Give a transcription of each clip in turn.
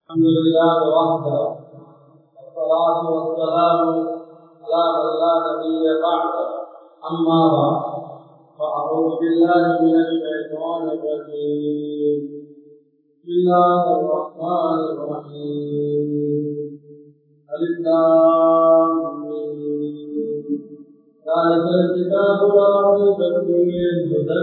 الحمد لله وحده والصلاة والسلام على من لا نبي بعده أما بعد فأعوذ بالله من الشيطان الرجيم بسم الله الرحمن الرحيم الإسلام ذلك الكتاب لا ريب فيه هدى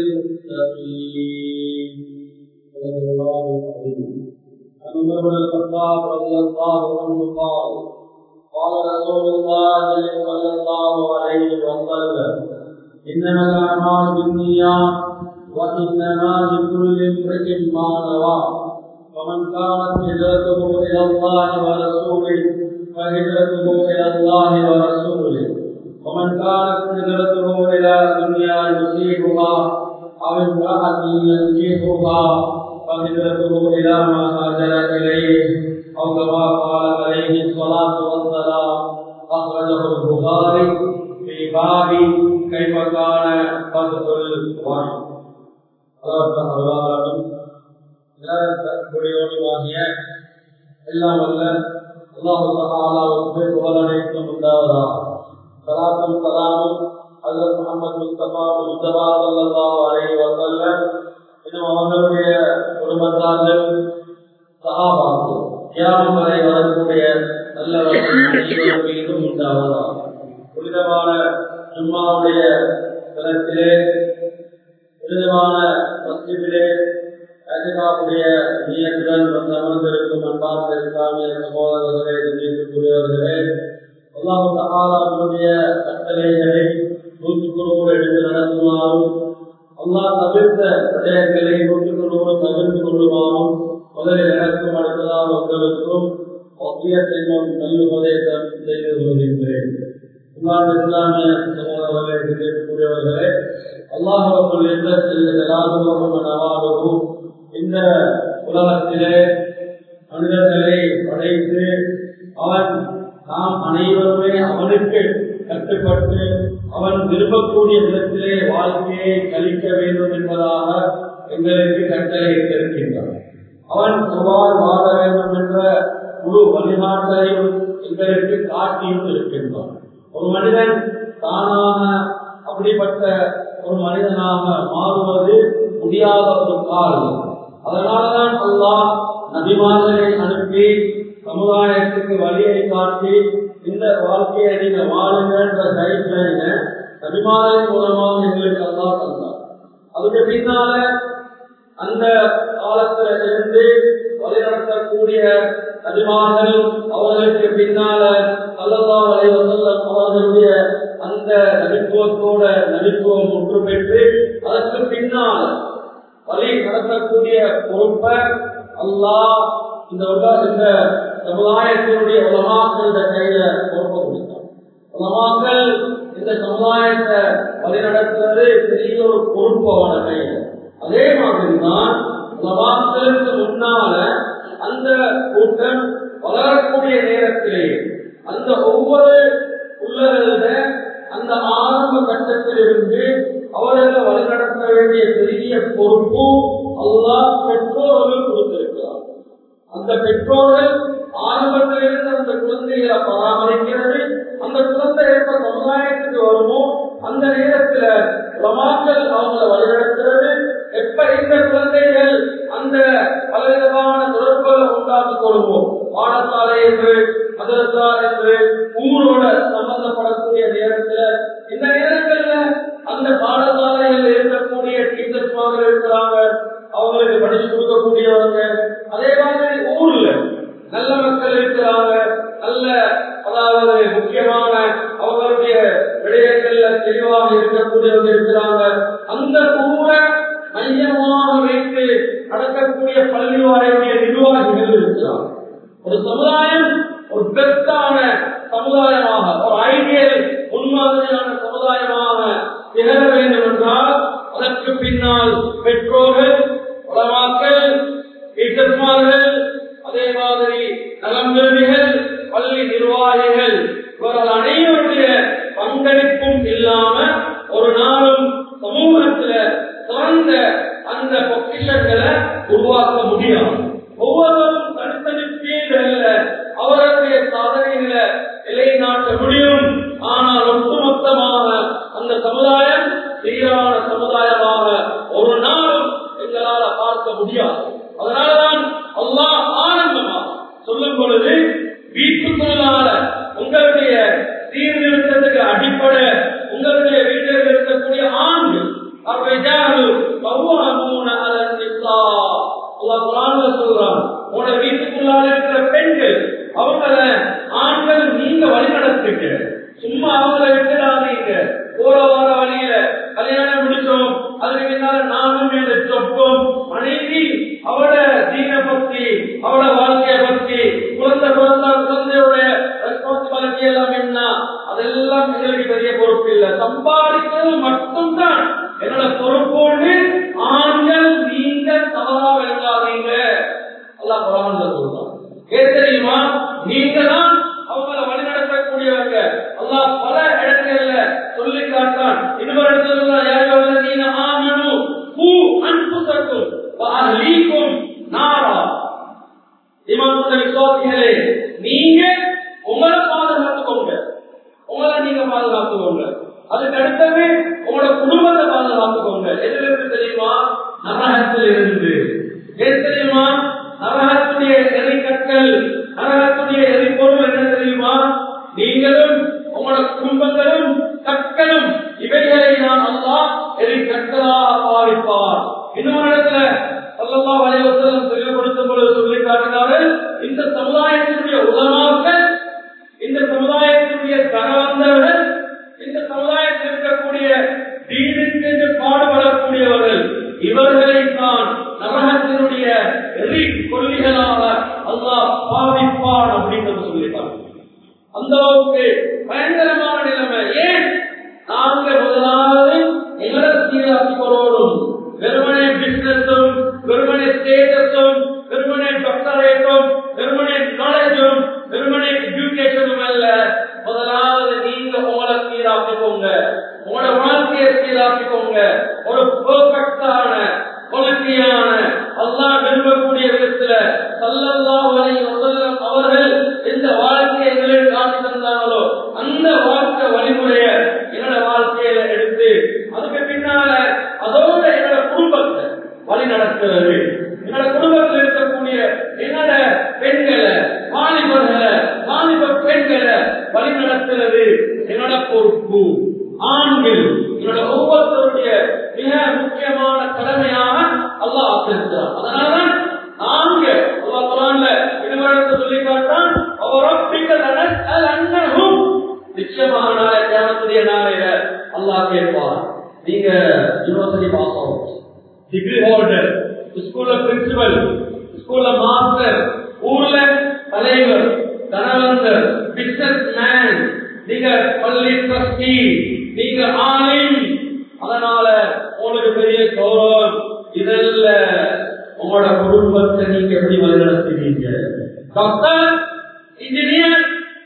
للمتقين صلى الله عليه وسلم عن عمر بن الخطاب رضي الله عنه قال قال رسول الله صلى الله عليه وسلم انما الاعمال بالنيات وانما لكل امرئ ما نوى فمن كانت هجرته الى الله ورسوله فهجرته الى الله ورسوله ومن كانت هجرته الى دنيا يصيبها او امراه ينكحها فهجرته إلى ما هاجر إليه أو كما قال عليه الصلاة والسلام أخرجه البخاري في باب كيف كان فتح الوحي குடியோடிவாகிய எல்லாம் அல்ல அல்லாஹு தஆலாவுக்கு புகழனைத்தும் உண்டாவதா சலாத்தும் சலாமும் ஹஜ்ரத் முஹம்மது முஸ்தபா முஸ்தபா ஸல்லல்லாஹு அலைஹி வஸல்லம் இன்னும் அவர்களுடைய குடும்பத்தார்கள் சகாபாக்கள் தியாகம் வரை வரக்கூடிய நல்லவர்கள் மீதும் உண்டாவதா புனிதமான ஜும்மாவுடைய தளத்திலே புனிதமான மஸ்ஜிதிலே அதிகாவுடைய நீயத்துடன் வந்து அமர்ந்திருக்கும் அன்பார்ந்த இஸ்லாமிய சகோதரர்களே நீக்கக்கூடியவர்களே அல்லாஹு தகாலாவுடைய கட்டளைகளை நூற்றுக்குறவோடு எடுத்து நடத்துமாறும் அல்லாஹ் தவிர்த்த விடயங்களை நூற்றுக்குள்ளோடு தவிர்த்து கொள்ளுமாறும் முதலில் எனக்கும் அடுத்ததாக உங்களுக்கும் ஒப்பியத்தையும் நல்லுபதேசம் செய்து கொள்கின்றேன் இஸ்லாமிய சகோதரர்களை கேட்கக்கூடியவர்களே அல்லாஹுக்குள் எந்த செல்லும் நவாகவும் இந்த உலகத்திலே மனிதர்களை படைத்து அவன் நாம் அனைவருமே அவனுக்கு கட்டுப்பட்டு அவன் விரும்பக்கூடிய விதத்திலே வாழ்க்கையை கழிக்க வேண்டும் என்பதாக எங்களுக்கு கட்டளை இருக்கின்றான் அவன் எவ்வாறு வாழ வேண்டும் என்ற முழு வழிகாட்டலையும் எங்களுக்கு காட்டியும் இருக்கின்றான் ஒரு மனிதன் தானாக அப்படிப்பட்ட ஒரு மனிதனாக மாறுவது முடியாத ஒரு காலம் அதனாலதான் அல்லாஹ் நபிமார்களை அனுப்பி சமுதாயத்துக்கு வழியை காட்டி இந்த வாழ்க்கையை நீங்க வாழுங்கன்ற கைட்லைன நபிமாரின் மூலமாக எங்களுக்கு அல்லா தந்தார் அதுக்கு பின்னால அந்த காலத்துல இருந்து வழிநடத்தக்கூடிய நபிமார்கள் அவர்களுக்கு பின்னால அல்லல்லா வலைவசல்லம் அவர்களுடைய அந்த நபித்துவத்தோட நபித்துவம் ஒன்று பெற்று அதற்கு பின்னால் வழி நடத்தக்கூடிய பொறுப்பை அல்லாஹ் இந்த இந்த சமுதாயத்தினுடைய உலமாக்கள் இந்த கையில பொறுப்ப கொடுத்தார் உலமாக்கள் இந்த சமுதாயத்தை வழிநடத்துறது பெரிய ஒரு பொறுப்பு அவன கையில அதே மாதிரி தான் உலமாக்களுக்கு முன்னால அந்த கூட்டம் வளரக்கூடிய நேரத்திலே அந்த ஒவ்வொரு உள்ளத அந்த ஆரம்ப கட்டத்திலிருந்து அவர்களை வழிநடத்த வேண்டிய பெரிய பொறுப்பு அல்லாஹ் பெற்றோர்கள் கொடுத்திருக்கிறார் அந்த பெற்றோர்கள் ஆரம்பத்திலிருந்து அந்த குழந்தைகளை பராமரிக்கிறது அந்த குழந்தை எப்ப சமுதாயத்துக்கு வருமோ அந்த நேரத்துல பிரமாக்கள் அவங்களை வழிநடத்துறது எப்ப இந்த குழந்தைகள் அந்த பலவிதமான தொடர்புகளை உண்டாக்கி கொள்வோம் பாடசாலை என்று மதரசா என்று ஊரோட சம்பந்தப்படக்கூடிய நேரத்துல இந்த நேரங்கள்ல அந்த பாடசாலைகள் இருக்கக்கூடிய டீச்சர்ஸ்மாக இருக்கிறாங்க அவங்களுக்கு படிச்சு கொடுக்கக்கூடியவங்க அதே மாதிரி ஊர்ல நல்ல மக்கள் இருக்கிறாங்க நல்ல அதாவது முக்கியமான அவர்களுடைய விடயங்கள்ல தெளிவாக இருக்கக்கூடியவங்க இருக்கிறாங்க அந்த ஊரை மையமாக வைத்து நடக்கக்கூடிய பள்ளி வாரிய நிர்வாகிகள் இருக்கிறாங்க ஒரு சமுதாயம் ஒரு பெஸ்டான சமுதாயமாக ஒரு ஐடியல் முன்மாதிரியான சமுதாயமாக திகழ வேண்டும் என்றால் அதற்கு பின்னால் பெற்றோர்கள் உலமாக்கள் டீச்சர்ஸ்மார்கள் அதே மாதிரி நலம்பெருமிகள் பள்ளி நிர்வாகிகள் இவர்கள் அனைவருடைய பங்களிப்பும் இல்லாம ஒரு நாளும் சமூகத்துல சிறந்த அந்த பொக்கிஷங்களை உருவாக்க முடியாது ஒவ்வொருவரும் தனித்தனி வீட்டுக்குள்ளால இருக்கிற பெண்கள் அவங்கள ஆண்கள் நீங்க வழி நடத்துங்க சும்மா அவங்கள விட்டுடாதீங்க போற வார வழியில கல்யாணம் முடிச்சோம் அதுக்கு பின்னால நானும் என்ற சொப்பம் மனைவி அவட தீன பத்தி அவட வாழ்க்கைய பத்தி குழந்தை பிறந்தா குழந்தையோட ரெஸ்பான்சிபிலிட்டி எல்லாம் என்ன அதெல்லாம் எங்களுக்கு பெரிய பொறுப்பு இல்லை சம்பாதிக்கிறது மட்டும்தான் என்னோட பொறுப்போடு ஆண்கள் நீங்க தவறா விளங்காதீங்க எல்லாம் புறாமல் சொல்றான் ஏன் தெரியுமா நீங்க தான் அவங்கள வழிநடத்தக்கூடியவங்க அல்லாஹ் பல இடங்கள்ல சொல்லி காட்டான் இன்னொரு இடத்துல யாரும் நீங்க ஆமனு பூ அன்புசக்கும் அஹ்லீக்கும் நாரா இமாமுடைய விசுவாசிகளே நீங்க உங்களை பாதுகாத்துக்கோங்க உங்களை நீங்க பாதுகாத்துக்கோங்க அதுக்கு அடுத்தது உங்களோட குடும்பத்தை பாதுகாத்துக்கோங்க எதுல இருந்து தெரியுமா நரகத்தில் இருந்து ஏன் தெரியுமா நரகத்துடைய எரிக்கற்கள் நரகத்துடைய எரிபொருள் என்ன தெரியுமா நீங்களும் உங்களோட குடும்பங்களும் கற்களும் இவைகளை நான் அல்லாஹ் எரிக்கற்களாக பாவிப்பார் இன்னொரு இடத்துல சல்லல்லா வலைவசலம் சொல்லிக் கொடுத்த பொழுது சொல்லி காட்டினார்கள் இந்த சமுதாயத்தினுடைய உலமாக்கள் இந்த சமுதாயத்தினுடைய தரவந்தவர்கள் இந்த சமுதாயத்தில் இருக்கக்கூடிய தீனுக்கு என்று பாடுபடக்கூடியவர்கள் இவர்களை தான் நரகத்தினுடைய எரி கொல்லிகளாக அல்லாஹ் பாவிப்பான் அப்படின்னு சொல்லிட்டாங்க அந்த அளவுக்கு பயங்கரமான நிலைமை ஏன் நாங்க முதலாவது எங்களை சீராக்கி கொள்ளணும் வெறுமனே பிசினஸும் வெறுமனே ஸ்டேட்டஸும் வெறுமனே டாக்டரேட்டும் வெறுமனே நாலேஜும் வெறுமனே எஜுகேஷனும் அல்ல முதலாவது நீங்க உங்களை சீராக்கிக்கோங்க உங்களோட வாழ்க்கையை சீராக்கிக்கோங்க ஒரு பெர்ஃபெக்டான குவாலிட்டியான அல்லாஹ் விரும்பக்கூடிய விதத்துல சல்லல்லாஹு அலைஹி வஸல்லம் அவர்கள் எந்த வாழ்க்கையை எங்களுக்கு காட்டி தந்தாங்களோ அந்த வாழ்க்கை வழிமுறைய என்னோட வாழ்க்கையில எடுத்து அதுக்கு பின்னால அதோட என்னோட குடும்பத்தை வழி நடத்துறது என்னோட குடும்பத்தில் இருக்கக்கூடிய என்னோட பெண்களை வாலிபர்களை வாலிப பெண்களை வழி நடத்துறது என்னோட பொறுப்பு ஆண்கள் என்னோட ஒவ்வொருத்தருடைய மிக முக்கியமான கடமையாக அல்லாஹ் ஆசிரித்தார் அதனாலதான் நாங்க அல்லாஹ் குரான்ல இடுவழத்தை சொல்லி காட்டான் அவர் அன்னகும் நிச்சயமாக நாளை தியானத்துடைய நாளையில அல்லாஹ் கேட்பார் நீங்க university pass out degree holder ஸ்கூல்ல பிரின்சிபல் ஸ்கூல்ல மாஸ்டர் ஊர்ல தலைவர் தனவந்தர் பிசினஸ் மேன் நீங்க பள்ளி ட்ரஸ்டி நீங்க ஆலிம் அதனால உங்களுக்கு பெரிய கௌரவம் இதல்ல உங்களோட குடும்பத்தை நீங்க எப்படி வழிநடத்துவீங்க டாக்டர் இன்ஜினியர்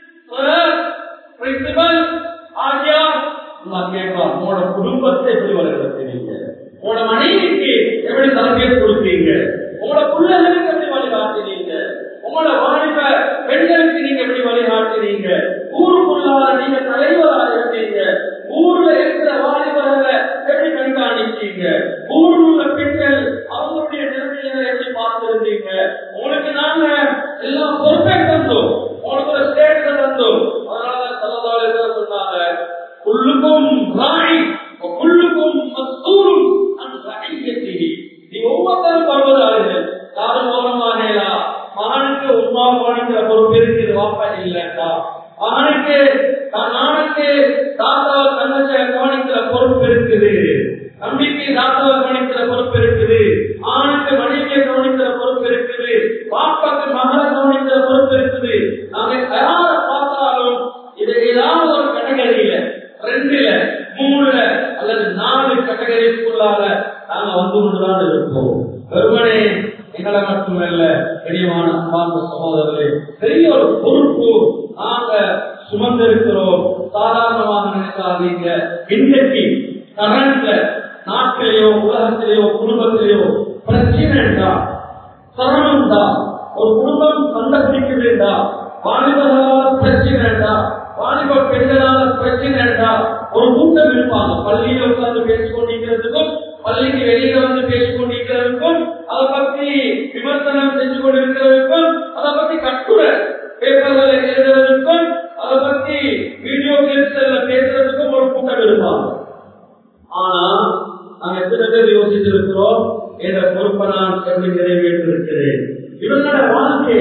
பிரின்சிபல் ஆகியா நான் கேட்கலாம் உங்களோட குடும்பத்தை எப்படி வழிநடத்துவீங்க உங்களோட மனைவிக்கு எப்படி தலைமையை கொடுப்பீங்க உங்களோட பிள்ளைகளுக்கு எப்படி வழிகாட்டுவீங்க உங்களோட வாலிப பெண்களுக்கு நீங்க எப்படி வழிகாட்டுவீங்க ஊருக்குள்ளார நீங்க தலைவராக இருந்தீங்க ஊர்ல இருக்கிற வாலிபர்களை எப்படி கண்காணிச்சீங்க ஊர்ல உள்ள பெண்கள் அவங்களுடைய நிலைமைகளை எப்படி பார்த்திருந்தீங்க உங்களுக்கு நாங்க எல்லாம் பொறுப்பேற்று தந்தோம் உங்களுக்கு ஒரு ஸ்டேட் தந்தோம் அதனால சலதாளர்கள் சொன்னாங்க குள்ளுக்கும் ராணி குள்ளுக்கும் மஸ்தூரும் அந்த ரஹியத்திஹி நீ ஒவ்வொருத்தரும் பருவதாளர்கள் யாரும் ஓரமானேலா மகனுக்கு உமா கவனிக்கிற பொறுப்பு இருக்குது வாப்பா இல்லைண்டா மகனுக்கு நானுக்கு தாத்தாவை தங்கச்சியை கவனிக்கிற பொறுப்பு இருக்குது தம்பிக்கு தாத்தாவை கவனிக்கிற பொறுப்பு இருக்குது ஆணுக்கு மனைவியை கவனிக்கிற பொறுப்பு இருக்குது பாப்பாக்கு மகளை கவனிக்கிற பொறுப்பு இருக்குது நாங்க யார பார்த்தாலும் இது ஏதாவது ஒரு கேட்டகரியில ரெண்டுல மூணுல அல்லது நாலு கேட்டகரிக்குள்ளால நாங்க வந்து கொண்டுதான் இருப்போம் வெறுமனே எங்களை மட்டுமல்ல பெரியமான அன்பார்ந்த சகோதரர்களே பெரிய ஒரு பொறுப்பு நாங்க சுமந்திருக்கிறோம் சாதாரணமாக நினைக்காதீங்க இன்றைக்கு கரண்ட்ல நாட்டிலேயோ உலகத்திலேயோ குடும்பத்திலேயோ பிரச்சனைடா சிரமம்டா ஒரு குடும்பம் சந்தர்ப்பிக்குதுடா வாலிபர்களால பிரச்சனைடா வாலிப பெண்களால பிரச்சனைடா ஒரு கூட்டம் இருப்பாங்க பள்ளியில உட்கார்ந்து பேசிக் கொண்டிருக்கிறதுக்கும் பள்ளிக்கு வெளியில வந்து பேசிக் கொண்டிருக்கிறதுக்கும் அதை பத்தி விமர்சனம் செஞ்சு கொண்டிருக்கிறதுக்கும் அதை பத்தி கட்டுரை பேப்பர்களை எழுதுறதுக்கும் அதை பத்தி வீடியோ கிளிப்ஸ்ல பேசுறதுக்கும் ஒரு கூட்டம் இருப்பாங்க ஆனா நாங்க எத்தனை பேர் யோசிச்சிருக்கிறோம் என்ற பொறுப்பை நான் எப்படி நிறைவேற்றிருக்கிறேன் இவங்களோட வாழ்க்கை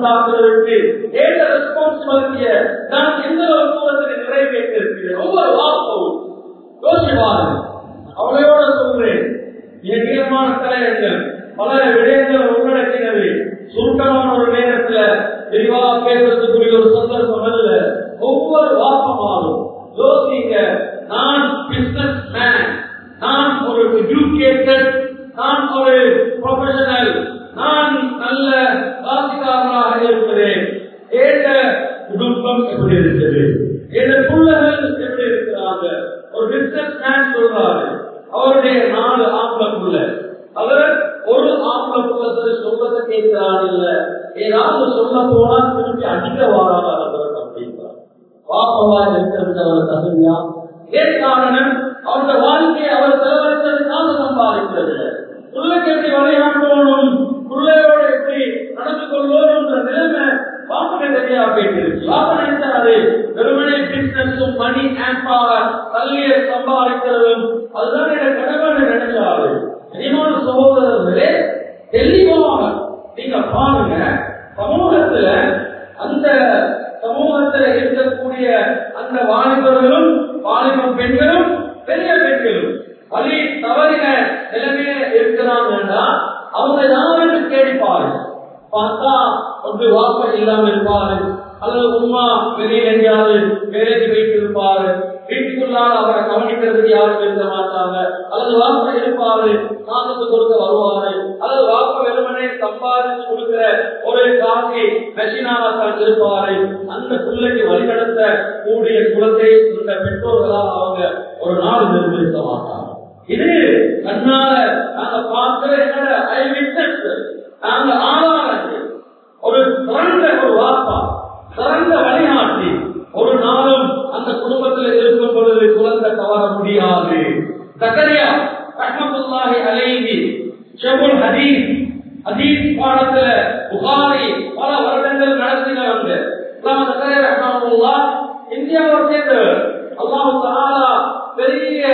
உண்டாக்குவதற்கு ஏற்ற ரெஸ்பான்சிபிலிட்டிய நான் எந்த ஒரு தூரத்தில் நிறைவேற்றி இருக்கிறேன் ஒவ்வொரு வார்த்தையும் யோசிப்பாரு அவளையோட சொல்றேன் மிக நீளமான தலையங்கள் பல விடயங்கள் உள்ளடக்கினது சுருக்கமான ஒரு நேரத்துல விரிவாக பேசுறதுக்குரிய ஒரு சந்தர்ப்பம் அல்ல ஒவ்வொரு வாசமாலும் யோசிங்க நான் பிசினஸ் மேன் நான் ஒரு எஜுகேட்டட் நான் ஒரு ப்ரொஃபஷனல் நான் நல்ல ராசிக்காரனாக இருக்கிறேன் ஏற்ற குடும்பம் எப்படி இருக்குது என் பிள்ளைகள் எப்படி இருக்கிறாங்க ஒரு பிசினஸ் மேன் சொல்றாரு அவருடைய நாலு ஆம்பளை புள்ள அவர் ஒரு ஆம்பளை புள்ளத்தை சொல்றதை கேட்கிறான் இல்ல ஏதாவது சொல்ல போனா திருப்பி அடிக்க வாராங்க அவர் அப்படின்றார் பாப்பவா இருக்கிறது அவர் தகுதியா ஏன் காரணம் அவருடைய வாழ்க்கையை அவர் செலவழித்ததுக்காக சம்பாதிக்கிறது பிள்ளைக்கு எப்படி விளையாடணும் பிள்ளையோட எப்படி நடந்து கொள்வோம் என்ற நிலைமை பாப்பனை தெரியா போயிட்டு பாப்ப நினைச்சாரு வெறுமனே பிசினஸும் மணி ஆம்பாக தள்ளிய சம்பாதிக்கிறதும் அதுதான் என் கடவுள் நினைச்சாரு இனிமான சகோதரர்களே தெளிவாக நீங்க பாருங்க சமூகத்துல அந்த சமூகத்துல இருக்கக்கூடிய அந்த வாலிபர்களும் வாலிப பெண்களும் பெரிய பெண்களும் வழி தவறின நிலைமையில இருக்கிறாங்கன்னா அவங்க யாருன்னு கேட்பாரு பார்த்தா ஒரு வாக்கம் இல்லாம இருப்பாரு அல்லது உமா வெளியில் எங்கேயாவது வேலைக்கு போயிட்டு இருப்பாரு வீட்டுக்குள்ளால அவரை கவனிக்கிறதுக்கு யாரும் இருக்க மாட்டாங்க அல்லது வாப்ப இருப்பாரு காசுக்கு கொடுக்க வருவாரு அல்லது வாப்ப வெறுமனே சம்பாதிச்சு கொடுக்கிற ஒரு காசி மெஷினாகத்தான் இருப்பாரு அந்த பிள்ளைக்கு வழிநடத்த கூடிய குலத்தை இந்த பெற்றோர்களால் அவங்க ஒரு நாள் நிர்வகிக்க மாட்டாங்க இது கண்ணால நாங்க பார்க்கிற என்னோட ஐ விட்னஸ் நாங்க ஆதாரங்கள் ஒரு சிறந்த ஒரு வாப்பா சிறந்த வழிகாட்டி ஒரு நாளும் அந்த குடும்பத்தில் இருக்கும் பொழுது குழந்தை தவற முடியாது சக்கரியா ரஹமத்துல்லாஹி அலைஹி ஷபுல் ஹதீஸ் ஹதீஸ் பாடத்துல புகாரி பல வருடங்கள் நடத்தினவங்க இல்லாம சக்கரியா ரஹமத்துல்லா இந்தியாவை சேர்ந்தவர் அல்லாஹு தஆலா பெரிய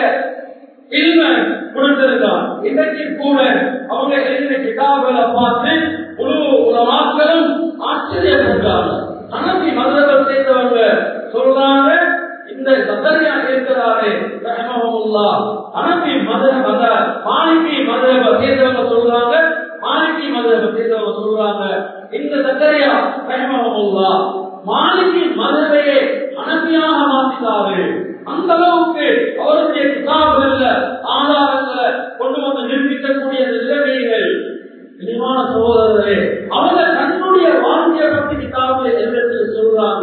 இல்ம கொடுத்திருந்தான் இன்றைக்கு கூட அவங்க எழுதின கிதாபுகளை பார்த்து முழு உலமாக்களும் ஆச்சரியப்பட்டாங்க அனபி மதுரத்தை சேர்ந்தவங்க சொல்றாங்க இந்த சத்தரியா இருக்கிறாரே ரஹமஹுல்லா அனபி மதுர மத மாலிகி மதுரப சேர்ந்தவங்க சொல்றாங்க மாலிகி மதுரப சேர்ந்தவங்க சொல்றாங்க இந்த சத்தரியா ரஹமஹுல்லா மாலிகி மதுரையை அனபியாக மாற்றினாரு அந்த அளவுக்கு அவருடைய கிதாபுகள்ல ஆதாரங்களை கொண்டு வந்து நிரூபிக்கக்கூடிய நிலைமைகள் இனிமான சகோதரர்களே அவங்க தன்னுடைய வாழ்க்கையை பற்றி கிதாபுல எழுதத்தில் சொல்றாங்க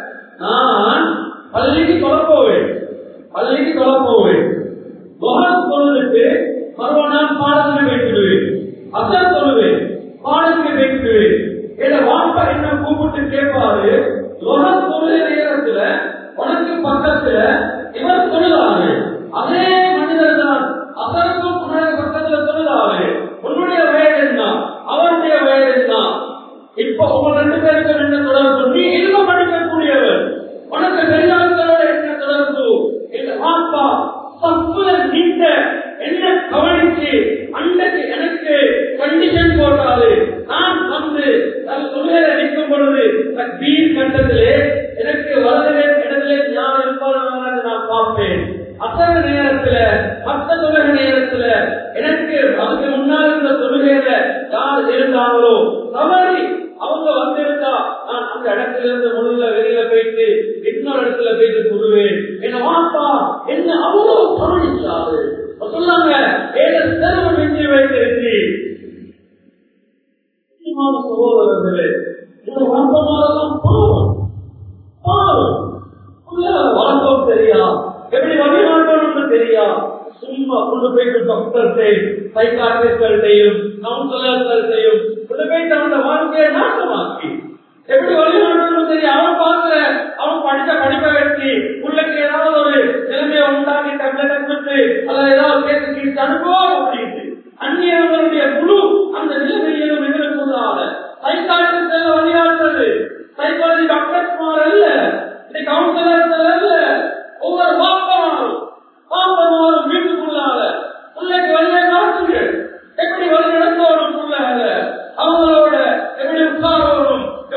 நான் பள்ளிக்கு தொலை போவேன் பள்ளிக்கு தொலை போவேன் முகம் தொழுதுட்டு மறுநாள் பாடத்தில் வைக்கிடுவேன் அசர் சொல்லுவேன் பாடத்தில் வைக்கிடுவேன் என் வாப்பா என்ன கூப்பிட்டு கேட்பாரு முகம் தொழுத நேரத்துல உனக்கு பக்கத்துல இவர் தொழுதாரு அதே மனிதர் தான் அசருக்கும் உன்னுடைய பக்கத்துல தொழுதாரு உன்னுடைய வயது என்ன அவருடைய வயது என்ன இப்ப உங்க ரெண்டு பேருக்கு என்ன தொடர்பு நீ இல்ல படிக்கக்கூடியவர் உனக்கு பெரியார்களோட என்ன தொடர்பு எங்க பாப்பா சப்புல நீண்ட என்ன கவனிச்சு அன்றைக்கு எனக்கு கண்டிஷன் போட்டாரு நான் வந்து தொழிலை நிற்கும் பொழுது தக்பீர் கண்டத்திலே எனக்கு வலதிலே இடத்திலே ஞானம் இருப்பார்கள் நான் பார்ப்பேன் அசக நேரத்துல மத்த தொழுகை நேரத்துல எனக்கு அதுக்கு முன்னால் இருந்த தொழுகையில யார் இருந்தாங்களோ தவறி அவங்க வந்திருந்தா நான் அந்த இடத்துல இருந்து முழுல வெளியில போயிட்டு இன்னொரு இடத்துல போயிட்டு சொல்லுவேன் என்ன வாப்பா என்ன அவ்வளவு கவனிச்சாரு சொன்னாங்க ஏதோ செலவு மிஞ்சி வைத்திருந்தி சகோதரர்களே இந்த வாப்பமாரெல்லாம் பாவம் பாவம் வழக்கம் தெரியா எப்படி வழிகாட்டணும்னு தெரியா சும்மா கொண்டு போயிட்டு டாக்டர்கிட்ட சைக்காட்ரிஸ்டையும் கவுன்சிலர்கிட்டையும் கொண்டு போயிட்டு அவனோட வாழ்க்கையை நாட்டமாக்கி எப்படி வழிகாட்டணும்னு தெரியும் அவன் பார்க்கல அவன் படித்த படிப்பை வச்சு பிள்ளைக்கு ஏதாவது ஒரு நிலைமையை உண்டாக்கி டேப்லெட்டை கொடுத்து அல்லது ஏதாவது கேட்டு கீழ்த்து அனுபவம் அப்படின்னு அந்நியவர்களுடைய குழு அந்த நிலைமையிலும் எதிர்கொள்ளாத சைக்காட்ரிஸ்ட் வழிகாட்டுறது சைக்காலஜி டாக்டர்ஸ் அல்ல இந்த கவுன்சிலர்ஸ் அல்ல ஒவ்வொரு வாப்பமாரும் வாப்பமாரும் வீட்டுக்குள்ளால பிள்ளைக்கு வழியை நடத்துங்க எப்படி வழி நடத்தணும் பிள்ளைகள அவங்களோட எப்படி உட்காரணும்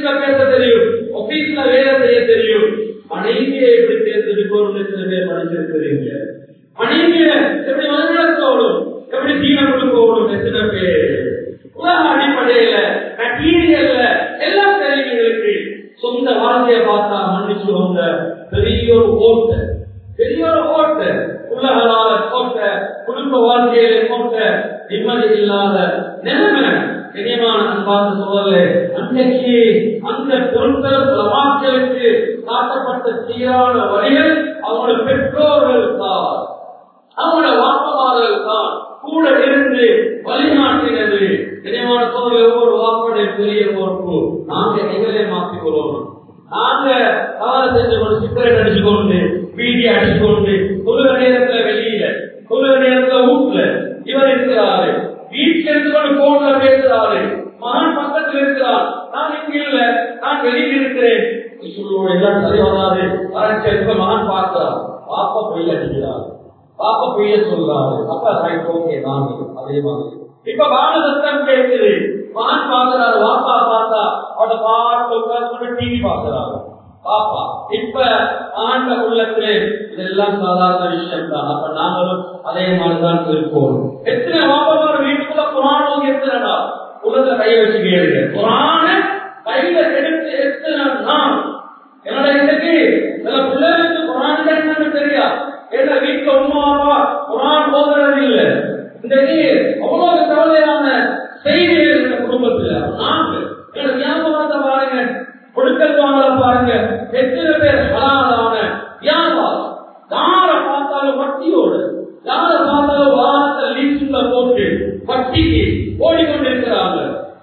இங்கிலீஷ்ல பேச தெரியும் ஆபீஸ்ல வேலை செய்ய தெரியும் மனைவியை எப்படி தேர்ந்தெடுக்கணும்னு சில பேர் படிச்சிருக்கிறீங்க மனைவிய எப்படி வழிநடத்தணும் எப்படி தீன கொடுக்கணும் எத்தனை பேர் உலக அடிப்படையில மெட்டீரியல்ல எல்லாம் தெரியும் எங்களுக்கு சொந்த வாழ்க்கையை பார்த்தா மன்னிச்சுவாங்க பெரிய ஒரு ஓட்டை பெரிய ஒரு ஓட்டை உலகளால கோட்டை குடும்ப வாழ்க்கையில கோட்டை நிம்மதி இல்லாத நிலைமை கனியமான அன்பார்ந்த சோழர்களே அன்றைக்கு அந்த பொருட்கள் மக்களுக்கு காட்டப்பட்ட சீரான வழிகள் அவங்களோட பெற்றோர்கள் தான் அவங்களோட வாக்குமார்கள் தான் கூட இருந்து வழிநாட்டினது கனியமான சோழர்கள் ஒவ்வொரு வாக்குடைய பெரிய பொறுப்பு நாங்க எங்களை மாற்றிக்கிறோம் நாங்க தவறு செஞ்சு கொண்டு சிகரெட் அடிச்சு கொண்டு பீடி அடிச்சு கொண்டு தொழுக நேரத்துல வெளியில தொழுக நேரத்துல வீட்டுல இவர் இருக்கிறாரு வீட்டுல இருந்து கொண்டு போன்ல பேசுறாரு மகன் பக்கத்துல இருக்கிறார் நான் இங்க இல்ல நான் வெளியில் இருக்கிறேன் சொல்லுவோம் எல்லாம் சரி வராது அரசியல் மகன் பார்க்கிறார் பாப்பா பொய் அடிக்கிறார் பாப்பா பொய்ய சொல்றாரு அப்ப ரைட் ஓகே நான் அதே மாதிரி இப்ப பால சத்தம் கேட்குது மகன் பார்க்கிறாரு வாப்பா பார்த்தா அவட பாட்டு உட்கார்ந்து டிவி பார்க்கிறாரு பாப்பா இப்ப ஆண்ட உள்ளத்திலே இதெல்லாம் சாதாரண விஷயம் தான் அப்ப நாங்களும் அதே மாதிரிதான் இருப்போம் எத்தனை வாப்பமார் வீட்டுக்குள்ள புராணம் எத்தனைடா உலக கைய வச்சு கேளுங்க புராண கையில எடுத்து எத்தனை நாள் என்னோட இன்னைக்கு சில பிள்ளைகளுக்கு புராணம் என்னன்னு தெரியா ஏன்னா வீட்டுல உமா அப்பா புராணம் போகிறது இல்ல இன்றைக்கு அவ்வளவு கவலையான செய்திகள் இந்த குடும்பத்துல நாங்க எனக்கு ஞாபகத்தை பாருங்க கொடுக்கல் வாங்கல பாருங்க எத்தனை பேர் ஹலாலான வியாபாரம் யார பார்த்தாலும் வட்டியோடு யார பார்த்தாலும் வாரத்தை லீசுல போட்டு வட்டிக்கு ஓடிக்கொண்டிருக்கிறாங்க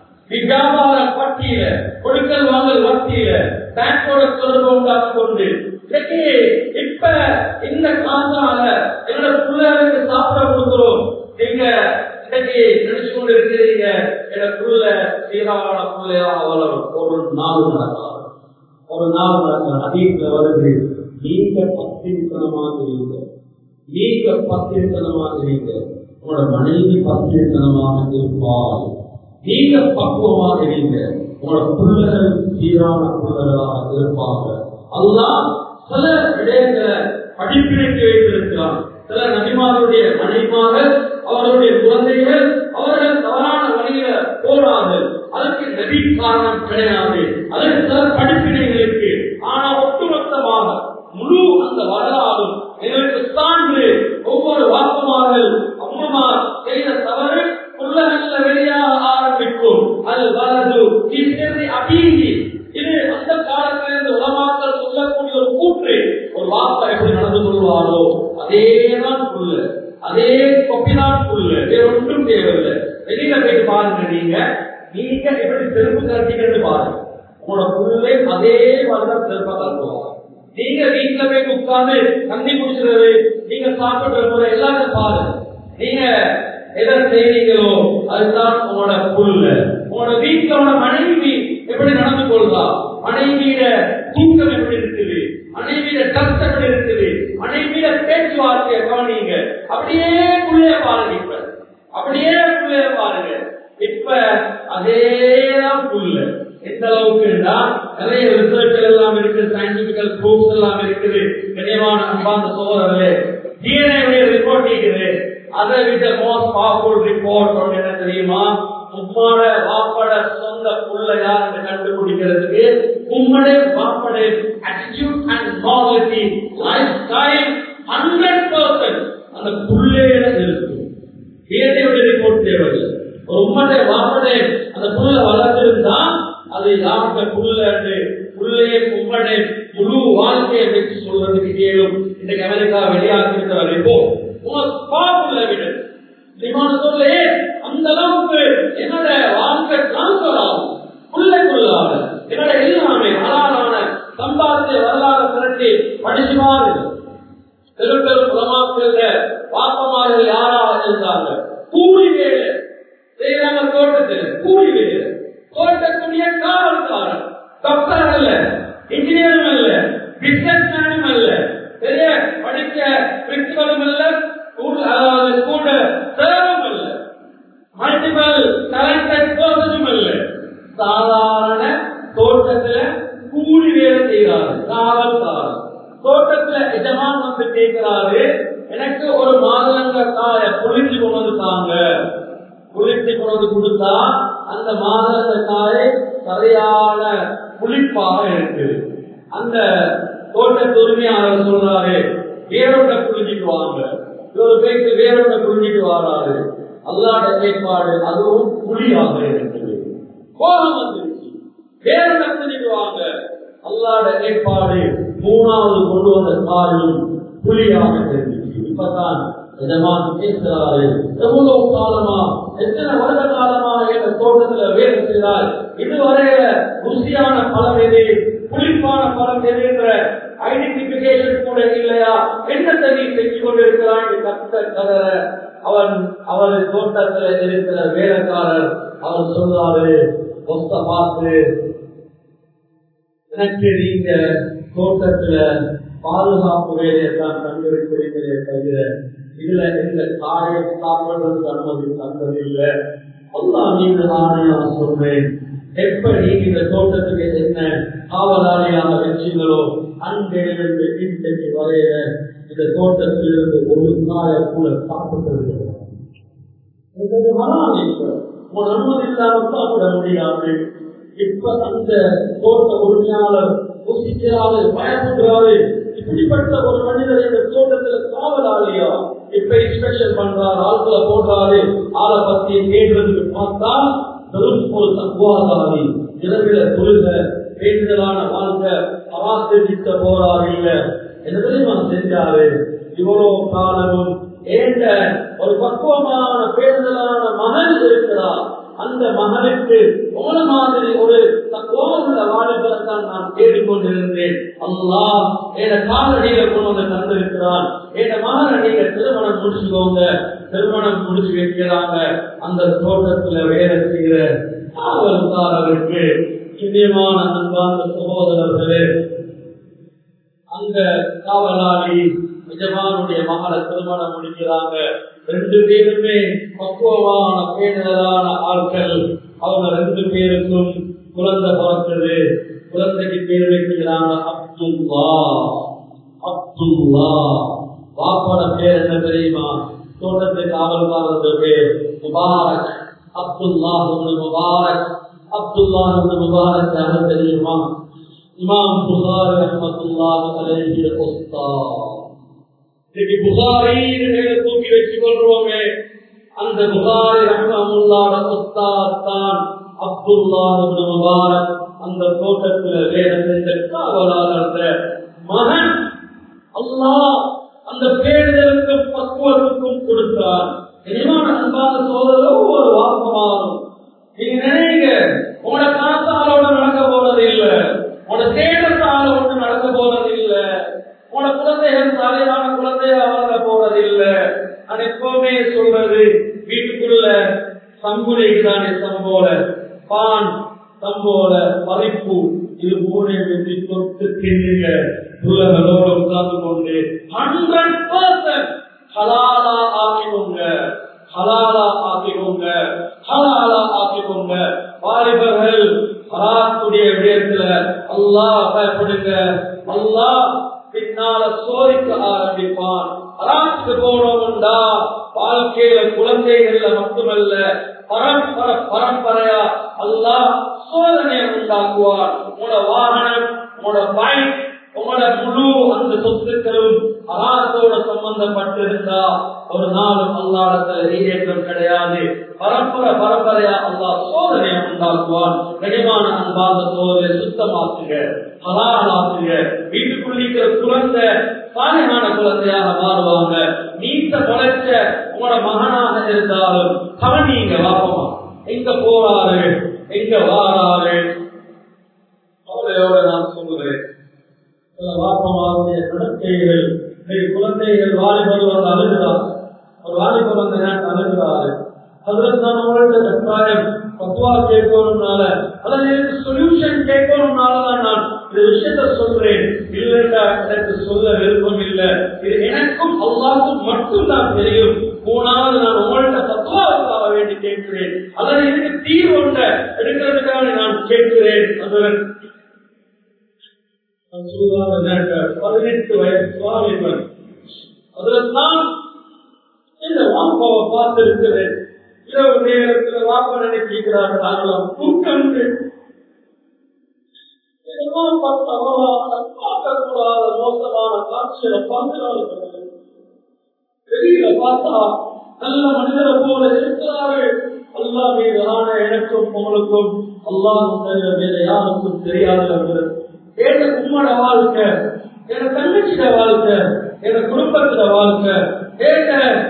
வியாபார பட்டியல கொடுக்கல் வாங்கல் வட்டியில பேங்கோட தொடர்பு உண்டாக்கி கொண்டு இன்னைக்கு இப்ப இந்த காசால என்னோட பிள்ளைகளுக்கு சாப்பிட கொடுக்கிறோம் நீங்க இன்னைக்கு நினைச்சு கொண்டு இருக்கிறீங்க எனக்குள்ள சீரான பிள்ளையா வளரும் ஒரு நாள் நடக்கலாம் ஒரு நாள் நடக்கலாம் அதீத வருது நீங்க பத்திரித்தனமாக இருங்க நீங்க பத்திரித்தனமாக இருங்க உங்களோட மனைவி பத்திரித்தனமாக இருப்பார் நீங்க பக்குவமாக இருங்க உங்களோட பிள்ளைகள் சீரான பிள்ளைகளாக இருப்பாங்க அதுதான் சில விடயங்களை படிப்பினைக்கு வைத்திருக்கிறார் சில நபிமாருடைய மனைவிமார்கள் அவர்களுடைய குழந்தைகள் அவர்கள் தவறான வழியில போறார்கள் அதற்கு நபி காரணம் கிடையாது அதற்கு சில படிப்பினைகளுக்கு ஆனா ஒட்டுமொத்தமாக முழு அந்த வரலாறும் எங்களுக்கு சான்று ஒவ்வொரு வாக்குமார்கள் அம்மமார் செய்த தவறு புள்ளகல்ல வெளியாக ஆரம்பிக்கும் அது வலது இசை அபீதி இது அந்த காலத்திலிருந்து உலமாக்கள் சொல்லக்கூடிய ஒரு கூற்று ஒரு வாப்பா எப்படி நடந்து கொள்வாரோ அதேதான் புல்லு அதே கொப்பிதான் புல்லு வேற ஒன்றும் தேவையில்லை வெளியில போய் பாருங்க நீங்க நீங்க எப்படி செருப்பு கட்டிக்கிறது பாருங்க உங்களோட புல்லே அதே மாதிரிதான் செருப்பா கட்டுவாங்க நீங்க வீட்டுல போய் உட்கார்ந்து தண்ணி குடிக்கிறது நீங்க சாப்பிடுற முறை எல்லாத்தையும் பாருங்க நீங்க எதை செய்றீங்களோ அதுதான் உங்களோட புல்ல உங்களோட வீட்டுல உங்களோட மனைவி எப்படி நடந்து கொள்றா மனைவியிட தூக்கம் எப்படி இருக்குது மனைவியிட டஸ்ட் எப்படி இருக்குது மனைவியிட பேச்சுவார்த்தையை கவனிங்க அப்படியே புள்ளைய பாருங்க இப்ப அப்படியே புள்ளைய பாருங்க இப்ப அதேதான் புல்ல எந்த அளவுக்குன்னா நிறைய ரிசர்ச் எல்லாம் இருக்கு சயின்டிபிக்கல் ப்ரூஃப்ஸ் எல்லாம் இருக்குது கனியமான அன்பான சோதரர்களே டிஎன்ஏ ரிப்போர்ட் இருக்குது அதை விட மோஸ்ட் பவர்ஃபுல் ரிப்போர்ட் என்ன தெரியுமா உம்மோட வாப்பட சொந்த புள்ள யாருன்னு கண்டுபிடிக்கிறதுக்கு உம்மோட வாப்பட attitude and quality life style hundred percent அந்த புள்ளையில இருக்கும் டிஎன்ஏ ரிப்போர்ட் தேவையில்லை ஒரு உம்மோட வாப்பட அந்த புள்ள வளர்த்திருந்தா அது யார்கிட்ட புள்ள புள்ளைய உம்மோட முழு வாழ்க்கையை வச்சு சொல்றதுக்கு கேளும் இன்னைக்கு அமெரிக்கா வெளியாகி இருக்கிற ரிப்போர்ட் பவர்ஃபுல் எவிடன்ஸ் விமான சொல்லே அந்த அளவுக்கு என்னோட வாழ்க்கை டிரான்ஸ்பர் ஆகும் பிள்ளைக்குள்ளாக என்னோட எல்லாமே ஹலாலான சம்பாத்திய வரலாறு திரட்டி படிச்சு பாருங்க பெரு பெரும் புலமாக்கள் பாப்பமார்கள் யாராக இருந்தாங்க கூலி வேலை செய்யறாங்க தோட்டத்தில் கூலி வேலை தோட்டக்கூடிய காவல்காரன் டாக்டர் அல்ல இன்ஜினியரும் அல்ல பிசினஸ் மேனும் அல்ல பெரிய படிக்க பிரின்சிபலும் அல்ல ஸ்கூல் அதாவது ஸ்கூல் சேரும் அல்ல மல்டிபிள் டேலண்டட் பர்சனும் அல்ல சாதாரண தோட்ட தோட்டத்துல கூலி வேலை செய்யறாரு காவல்காரர் தோட்டத்துல எஜமான் வந்து கேட்கிறாரு எனக்கு ஒரு மாதுளங்க காய புளிச்சு கொண்டு வந்து தாங்க புளிச்சு கொண்டு வந்து கொடுத்தா அந்த மாதுளங்க காய் சரியான புளிப்பாக இருக்கு அந்த தோட்டத்து உரிமையாளர் சொல்றாரு வேறொன்றை புரிஞ்சிட்டு வாங்க இவர் பேருக்கு வேறொன்றை புரிஞ்சிட்டு வராரு அல்லாட ஏற்பாடு அதுவும் புலியாக இருக்குது கோபம் வந்துருச்சு வேறொன்றை புரிஞ்சிட்டு வாங்க அல்லாட ஏற்பாடு மூணாவது கொண்டு வந்த காரணம் புலியாக இருந்துச்சு இப்பதான் எஜமான் பேசுகிறாரு எவ்வளவு காலமா எத்தனை வருட காலமா எங்க தோட்டத்துல வேலை செய்தால் இதுவரையில ருசியான பழம் எது புளிப்பான பழம் எது என்ற ஐடென்டிபிகேஷன் கூட இல்லையா என்ன தண்ணி செஞ்சு கொண்டிருக்கிறான் கத்த கதற அவன் அவர் தோட்டத்துல இருக்கிற வேலைக்காரர் அவர் சொல்றாரு ஒத்த பார்த்து எனக்கு நீங்க தோட்டத்துல பாதுகாப்பு வேலையை தான் கண்டிருக்கிறீங்களே தவிர இதுல எந்த காயம் சாப்பிடுறதுக்கு அனுமதி தந்ததில்லை அல்லா நீங்க ஆணையா சொல்றேன் எப்ப நீங்க இந்த தோட்டத்துக்கு என்ன காவலாளியாக வச்சீங்களோ அன்றிலிருந்து இன்றைக்கு வரைய இந்த தோட்டத்திலிருந்து ஒரு காய கூட சாப்பிட்டு உன் அனுமதி இல்லாமல் சாப்பிட முடியாது இப்ப அந்த தோட்ட உரிமையாளர் யோசிக்கிறாரு பயப்படுறாரு இப்படிப்பட்ட ஒரு மனிதர் இந்த தோட்டத்துல காவலாளியா இப்ப இன்ஸ்பெக்ஷன் பண்றாரு ஆட்களை போடுறாரு ஆளை பத்தி கேட்கறதுக்கு பார்த்தா வெறும் ஒரு தக்குவாதாரி இரவில தொழுக பேசுதலான வாழ்க்கை அவாசித்த போறாரு இல்ல என்ன தெரியுமா செஞ்சாரு இவ்வளவு காலமும் ஏண்ட ஒரு பக்குவமான பேசுதலான மகன் இருக்கிறார் அந்த மகனுக்கு போன மாதிரி ஒரு தத்துவமுள்ள வாலிபரத்தான் நான் தேடிக்கொண்டிருந்தேன் அல்லா என காலடியில கொண்டு வந்து தந்திருக்கிறான் என் மகனை நீங்க திருமணம் முடிச்சுக்கோங்க திருமணம் முடிச்சு வைக்கிறாங்க அந்த தோட்டத்துல வேலை செய்கிற காவல்காரருக்கு இந்தியமான அன்பார்ந்த சகோதரர்களே அங்க காவலாளி நிஜமானுடைய மகளை திருமணம் முடிக்கிறாங்க ரெண்டு பேருமே பக்குவமான பேணுதலான ஆட்கள் அவங்க ரெண்டு பேருக்கும் குழந்தை பிறந்தது குழந்தைக்கு பேர் வைக்கிறாங்க அப்துல்லா அப்துல்லா வாப்போட பேர் என்ன தெரியுமா தோட்டத்தை காவல்காரர் பேர் Mubarak Abdullah Mubarak Abdullah Mubarak யாரு தெரியுமா இமாம் புகாரி ரஹமத்துல்லாஹி அலைஹி உஸ்தாத் இன்னைக்கு புகாரின்னு தூக்கி வச்சு கொள்றோமே அந்த புகாரி ரஹமுல்லாட உஸ்தாத் தான் அப்துல்லா முபாரக் அந்த தோட்டத்தில் வேலை செஞ்ச காவலாளர் மகன் அல்லாஹ் அந்த பேருதலுக்கும் பக்குவத்துக்கும் கொடுத்தார் இனிமான அன்பான சோதரர் ஒவ்வொரு வாசமாகும் நீங்க நினைங்க உங்களோட காசாலோட நடக்க போறது இல்ல உங்களோட தேடத்தால ஒன்று நடக்க போறது இல்ல உங்களோட குழந்தைகள் தலையான குழந்தையா வளர போறது இல்ல நான் எப்பவுமே சொல்றது வீட்டுக்குள்ள சங்குலைக்கு தானே சம்போல பான் சம்போல பறிப்பு இது மூணு வெற்றி தொட்டு தின்னுங்க உள்ளகளோட உட்கார்ந்து கொண்டு ஹண்ட்ரட் பர்சன்ட் ஹலாலா ஆக்கிக்கோங்க ஹலாலா ஆக்கிக்கோங்க ஹலாலா ஆக்கிக்கோங்க வாலிபர்கள் ஹலாத்துடைய விடயத்துல அல்லாஹ் பயப்படுங்க அல்லாஹ் பின்னால சோதிக்க ஆரம்பிப்பான் ஹராத்துக்கு போனோம்டா வாழ்க்கையில குழந்தைகள்ல மட்டுமல்ல பரம்பர பரம்பரையா அல்லாஹ் சோதனையை உண்டாக்குவார் உங்களோட வாகனம் உங்களோட பைக் உங்களோட முழு அந்த சொத்துக்களும் அராத்தோட சம்பந்தப்பட்டிருந்தா ஒரு நாளும் அல்லாடத்துல ஈரேற்றம் கிடையாது பரம்பரை பரம்பரையா அல்லா சோதனையை உண்டாக்குவான் கனிமான அன்பாந்த சோதனை சுத்தமாக்குங்க ஹலாலாக்குங்க வீட்டுக்குள்ளிக்கிற குழந்தை சாலையான குழந்தையாக மாறுவாங்க நீத்த முளைச்ச உங்களோட மகனாக இருந்தாலும் கவனிங்க வாப்பமா எங்க போறாரு எங்க வாராரு அவளையோட நான் சொல்லுவேன் சில வாப்பமாவுடைய நடத்தைகள் குழந்தைகள் வாலிபர் வந்து அழுகிறார் ஒரு வாலிபர் வந்து எனக்கு அழுகிறாரு அதில் நான் உங்கள்ட்ட கட்டாயம் பத்துவா கேட்கணும்னால அதாவது எனக்கு சொல்யூஷன் கேட்கணும்னால தான் நான் இந்த விஷயத்த சொல்றேன் இல்லைண்டா எனக்கு சொல்ல விருப்பம் இல்லை இது எனக்கும் அல்லாவுக்கும் மட்டும் தான் தெரியும் மூணாவது நான் உங்கள்ட்ட தத்துவாவுக்காக வேண்டி கேட்கிறேன் அதாவது இதுக்கு தீர்வு ஒன்றை எடுக்கிறதுக்காக நான் கேட்கிறேன் அந்த நண்பன் பதினெட்டு வயசு வாலிபன் அதில் நான் இந்த வாப்பாவை பார்த்திருக்கிறேன் இரவு நேரத்தில் வாப்பா நினைக்கிறார்கள் நாங்களாம் தூக்கண்டு பார்க்கக்கூடாத மோசமான காட்சியில பார்க்கிறார்கள் வெளியில பார்த்தா நல்ல மனிதரை போல இருக்கிறார்கள் அல்லா மீது ஆன எனக்கும் உங்களுக்கும் அல்லாஹ் வேற யாருக்கும் தெரியாதவர்கள் ஏன உம்மோட வாழ்க்கை என தங்கச்சிட வாழ்க்கை என குடும்பத்தில வாழ்க்கை ஏன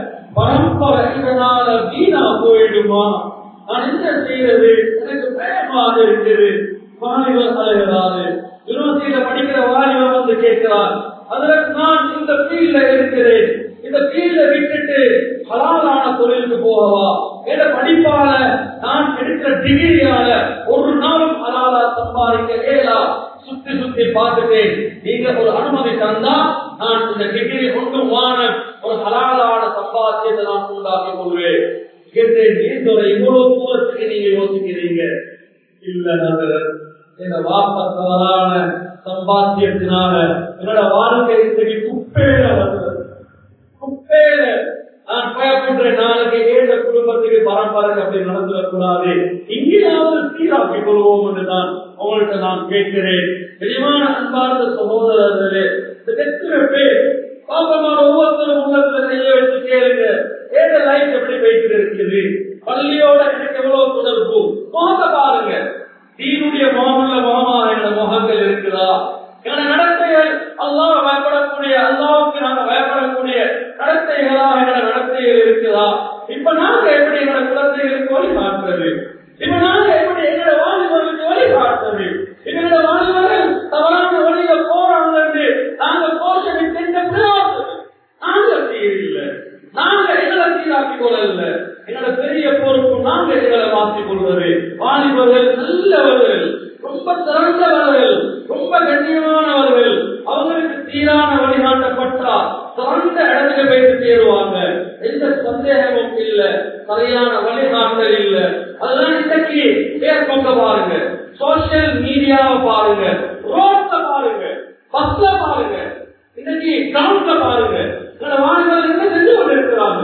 பரம்பரை இதனால வீணா போயிடுமா நான் என்ன செய்யறது எனக்கு பயமாக இருக்குது வாலிபர் அலைகிறாரு யூனிவர்சிட்டியில படிக்கிற வாலிபர் வந்து கேட்கிறார் அதற்கு நான் இந்த ஃபீல்ட்ல இருக்கிறேன் இந்த ஃபீல்ட விட்டுட்டு ஹலாலான தொழிலுக்கு போகவா என்ற படிப்பால நான் எடுக்கிற டிகிரியால ஒரு நாளும் ஹலாலா சம்பாதிக்க இயலா சுத்தி சுத்தி பார்த்துட்டேன் நீங்க ஒரு அனுமதி தந்தா நான் இந்த டிகிரி கொண்டு வான ஒரு ஹலாலான சம்பாத்தியத்தை நான் உண்டாக்கிக் கொள்வேன் கேட்டேன் நீங்க இவ்வளவு தூரத்துக்கு நீங்க யோசிக்கிறீங்க இல்ல நகர் இந்த வாப்பத்தவரான சம்பாத்தியத்தினால என்னோட வாழ்க்கை இன்றைக்கு குப்பையில வந்தது குப்பையில நான் பயப்படுறேன் நாளைக்கு ஏழை குடும்பத்துக்கு பரம்பரை அப்படி நடந்துடக்கூடாது இங்கேயாவது சீராக்கிக் கொள்வோம் என்று நான் உங்கள்கிட்ட நான் கேட்கிறேன் தெளிவான அன்பார்ந்த சகோதரர்களே இந்த எத்தனை பேர் பாப்பமான ஒவ்வொருத்தரும் உள்ளத்துல கைய வச்சு கேளுங்க ஏழை லைஃப் எப்படி போய்கிட்டு இருக்குது பள்ளியோட எனக்கு எவ்வளவு தொடர்பு முகத்தை பாருங்க தீனுடைய முகமுள்ள முகமாக என்ற முகங்கள் இருக்குதா என நடத்தைகள் அல்லாஹ் பயப்படக்கூடிய அல்லாவுக்கு நாங்க பயப்படக்கூடிய நடத்தைகளா என்ற நடத்தைகள் இருக்குதா இப்ப நாங்க எப்படி எங்களோட குழந்தைகளுக்கு வழி காட்டுறது இப்ப நாங்க எப்படி எங்களோட வாலிபர்களுக்கு வழி காட்டுறது எங்களோட வாலிபர்கள் தவறான வழியில போறாங்க என்று நாங்க போஷணித்த பிரயோசனம் நாங்க செய்யவில்லை நாங்க எங்களை சீராக்கிக் கொள்ளல எங்களோட பெரிய பொறுப்பு நாங்க எங்களை மாற்றிக் கொள்வது வாலிபர்கள் நல்லவர்கள் ரொம்ப சிறந்தவர்கள் ரொம்ப கண்ணியமானவர்கள் அவங்களுக்கு சீரான வழிகாட்டப்பட்டா சிறந்த இடத்துல போயிட்டு சேருவாங்க எந்த சந்தேகமும் இல்ல சரியான வழிகாட்டல் இல்ல அதெல்லாம் இன்னைக்கு பேர்பக்க பாருங்க சோசியல் மீடியாவை பாருங்க ரோட்ல பாருங்க பஸ்ல பாருங்க இன்னைக்கு கிரவுண்ட்ல பாருங்க சில மாணவர்கள் என்ன செஞ்சு கொண்டு இருக்கிறாங்க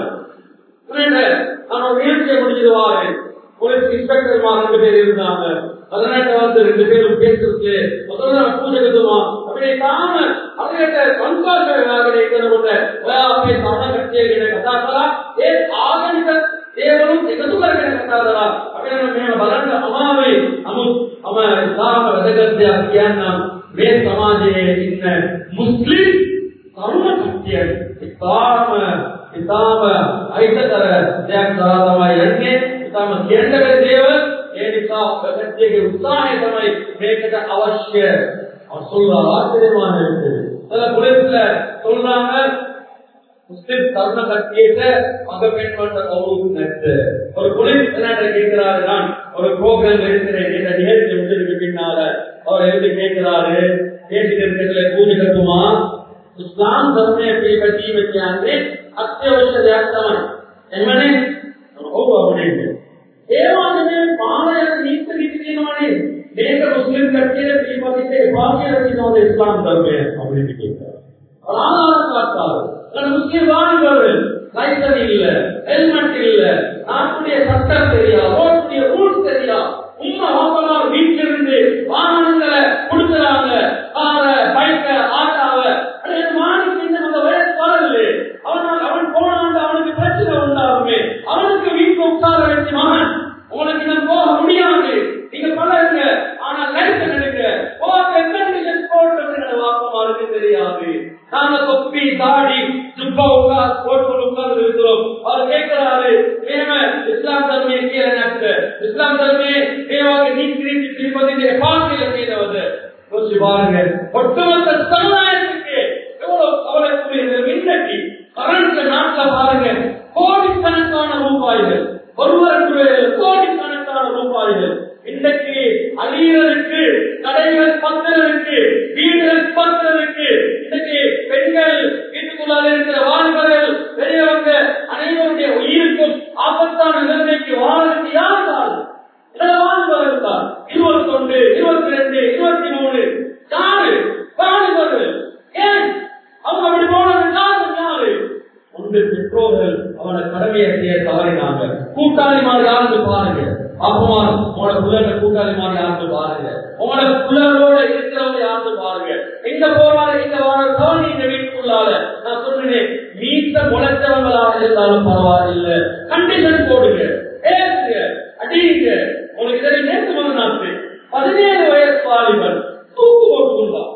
நான் ஒரு நிகழ்ச்சியை முடிச்சிருவாரு போலீஸ் இன்ஸ்பெக்டர் ரெண்டு பேர் இருந்தாங்க அதனால வந்து ரெண்டு பேரும் பேசுறது முதல்ல பூஜை கட்டுமா அப்படியே தாம ಅದಕ್ಕೆ ಸಂತೋಷವಾಗಲಿ ಕೊಟ್ಟ ವಯಾಪಿ ಸವಣ ಕಟ್ಟಿಯ ಕಥಾಕಲ ಏ ಆಗಂತ ದೇವರು ತೆಗೆದುಬರಗಿನ ಕಥಾಕಲ ಅವೇನು ಮೇನ ಬಲಂಡ ಅಮಾವಿ ಅಮು ಅಮ ಇಸ್ಲಾಮ ರಜಗದ್ಯ ಅಜ್ಞಾನ ಮೇ ಸಮಾಜೆ ಇನ್ನ ಮುಸ್ಲಿಂ ತರುಣ ಕಟ್ಟಿಯ ಇಸ್ಲಾಮ ಇಸ್ಲಾಮ ಐತತರ ದೇಹ ಸರಾತಮಾಯಿ ಎಣ್ಣೆ ಇಸ್ಲಾಮ ಕೇಂದ್ರ ದೇವ ஏனிசா பிரகத்தியை உத்தானே தமை மேற்கத அவசிய அவர் சொல்றார் ஆச்சரியமான இருக்குது சில குளிர்ல சொல்றாங்க முஸ்லிம் தருண கட்டியிட்ட மக பெண் பண்ற நட்டு ஒரு குளிர் என்ன கேட்கிறாரு நான் ஒரு ப்ரோக்ராம் இருக்கிறேன் இந்த நிகழ்ச்சி முடிஞ்சதுக்கு பின்னால அவர் எழுதி கேட்கிறாரு கேட்டுட்டு இருக்கிறதுல பூஜை கட்டுமா இஸ்லாம் धर्म पे जीवन ज्ञान में अत्यावश्यक व्याख्यान एमने ಹೋಗುವ ಅವನಿಗೆ ಏವಾಗಲೇ ಪಾಲಯನ ನೀತಿರಿಸಿನವನೇ ನೇಕ ಮುಸ್ಲಿಂ ಕಟ್ಟಿದ ಶ್ರೀಮತಿಗೆ ಭಾಗ್ಯರಚಿನವನು ಇಸ್ಲಾಂ ಧರ್ಮ ಅವನಿಗೆ ಕೇಳ್ತಾರೆ ஆதாரம் காட்டாரு முக்கிய வாலிபர்கள் லைசன் இல்ல ஹெல்மெட் இல்ல நாட்டுடைய சட்டம் தெரியா ரோட்டுடைய ரூல்ஸ் தெரியா உண்மை வாப்பனார் வீட்டில இருந்து வாகனங்களை கொடுக்குறாங்க கார பைக்க ஆட்டாவ மாணிக்கு இந்த நம்ம வயசு வரல அவனால் அவன் போனாண்டு அவனுக்கு பிரச்சனை உண்டாகுமே அவனுக்கு வீட்டு உட்கார வச்சு மகன் உங்களுக்கு நான் போக முடியாது நீங்க பழகுங்க ஆனா லைசன் எடுங்க போக எந்த போட்டு வாப்பமாருக்கு தெரியாது நாங்க தொப்பி தாடி சுப்பா உட்கார் போட்டு உட்கார்ந்து இருக்கிறோம் அவர் கேட்கிறாரு ஏம இஸ்லாம் தர்மியை கீழே நாட்டு இஸ்லாம் தர்மியை தேவாக நீக்கி திருப்பதி பாசியில செய்தவது யோசிச்சு பாருங்க ஒட்டுமொத்த சமுதாயத்துக்கு எவ்வளவு கவலைக்குரிய இன்னைக்கு கரண்ட் நாட்டுல பாருங்க கோடிக்கணக்கான ரூபாய்கள் ஒருவருக்கு கோடிக்கணக்கான ரூபாய்கள் இன்றைக்கு அழியறதுக்கு கடைகள் பத்தறதுக்கு வீடுகள் பத்தறதுக்கு இன்னைக்கு பெண்கள் வீட்டுக்குள்ளால இருக்கிற வாலிபர்கள் பெரியவங்க அனைவருடைய உயிருக்கும் ஆபத்தான நிலைமைக்கு வாழ்க்கை யார் வாலிபர்கள் தான் இருபத்தி ஒன்று இருபத்தி ரெண்டு இருபத்தி மூணு யாரு வாலிபர்கள் ஏன் அவங்க அப்படி போனது காரணம் யாரு ஒன்று பெற்றோர்கள் அவனை கடமையை செய்ய தவறினாங்க கூட்டாளி மாதிரி யாருக்கு பாருங்க அப்பமா உங்களோட பிள்ளைங்க கூட்டாளி மாதிரி யாருக்கு பாருங்க உங்களோட பிள்ளைகளோட இருக்கிறவங்க யாருக்கு பாருங்க எங்க போனாலும் எங்க வாழ கவனி இந்த வீட்டுக்குள்ளால நான் சொன்னேன் வீட்ட முளைச்சவங்களாக இருந்தாலும் பரவாயில்லை கண்டிஷன் போடுங்க ஏசுங்க அடிங்க உங்களுக்கு தெரியும் நேற்று முதல் நாட்டு பதினேழு வயசு வாலிபன் தூக்கு போட்டு கொண்டான்